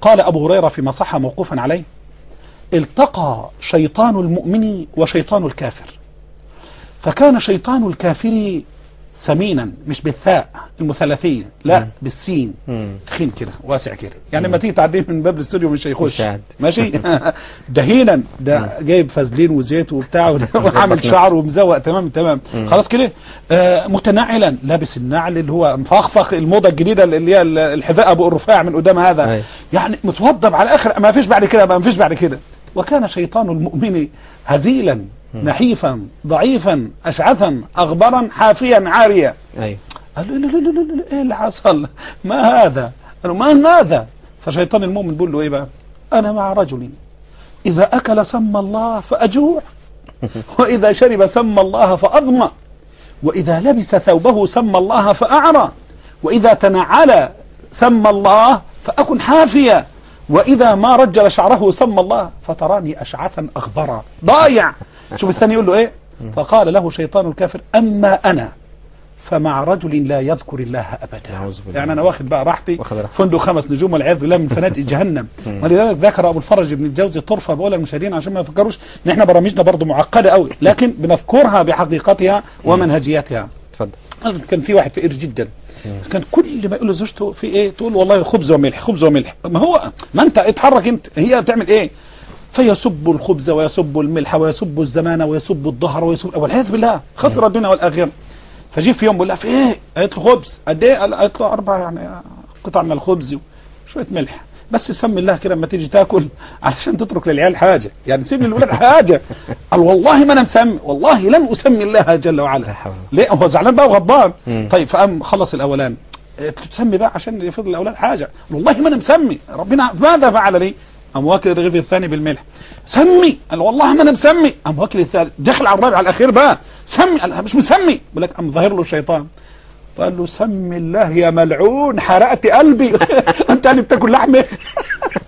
قال أبو هريرة فيما صح موقوفا عليه التقى شيطان المؤمن وشيطان الكافر فكان شيطان الكافر سمينا مش بالثاء المثلثية لا بالسين تخين كده واسع كده يعني لما تيجي تعديه من باب الاستوديو مش هيخش مش هيعدي. ماشي دهينا ده جايب فازلين وزيت وبتاع وعامل نفسه. شعره ومزوق تمام تمام خلاص كده آه متنعلا لابس النعل اللي هو مفخفخ الموضه الجديده اللي هي الحذاء ابو الرفاع من قدام هذا أي. يعني متوضب على الاخر ما فيش بعد كده ما فيش بعد كده وكان شيطان المؤمن هزيلا نحيفا ضعيفا اشعثا اغبرا حافيا عاريا ايوه قال له لا لا لا لا لا ايه اللي حصل ما هذا قالوا ما هذا فشيطان المؤمن بيقول له ايه بقى انا مع رجل اذا اكل سمى الله فاجوع واذا شرب سمى الله فاظمأ واذا لبس ثوبه سمى الله فاعرى واذا تنعل سمى الله فاكن حافيا واذا ما رجل شعره سمى الله فتراني اشعثا اغبرا ضايع شوف الثاني يقول له ايه فقال له شيطان الكافر اما انا فمع رجل لا يذكر الله ابدا أعوذ بالله. يعني انا واخد بقى راحتي واخد راحتك. فندق خمس نجوم والعياذ بالله من فنادق جهنم ولذلك ذكر ابو الفرج بن الجوزي طرفه بقول للمشاهدين عشان ما يفكروش ان احنا برامجنا برضه معقده قوي لكن بنذكرها بحقيقتها ومنهجياتها اتفضل كان في واحد فقير جدا كان كل ما يقول لزوجته في ايه تقول والله خبز وملح خبز وملح ما هو ما انت اتحرك انت هي تعمل ايه فيسب الخبز ويسب الملح ويسب الزمان ويسب الظهر ويسب والعياذ بالله خسر الدنيا والاخره فجي في يوم بيقول لها في ايه؟ قالت له خبز قد ايه؟ قال- قالت له اربع يعني قطع من الخبز وشويه ملح بس سمي الله كده لما تيجي تاكل علشان تترك للعيال حاجه يعني سيب للولاد حاجه قال والله ما انا مسمي والله لن اسمي الله جل وعلا لا حول ليه هو زعلان بقى وغضبان طيب فقام خلص الاولان قلت له تسمي بقى عشان يفضل الاولاد حاجه والله ما انا مسمي ربنا ماذا فعل لي قام واكل الرغيف الثاني بالملح سمي قال والله ما انا مسمي قام واكل الثالث دخل على الرابع على الاخير بقى سمي قال أنا مش مسمي بيقول لك قام ظاهر له الشيطان قال له سمي الله يا ملعون حرقت قلبي انت اللي بتاكل لحمه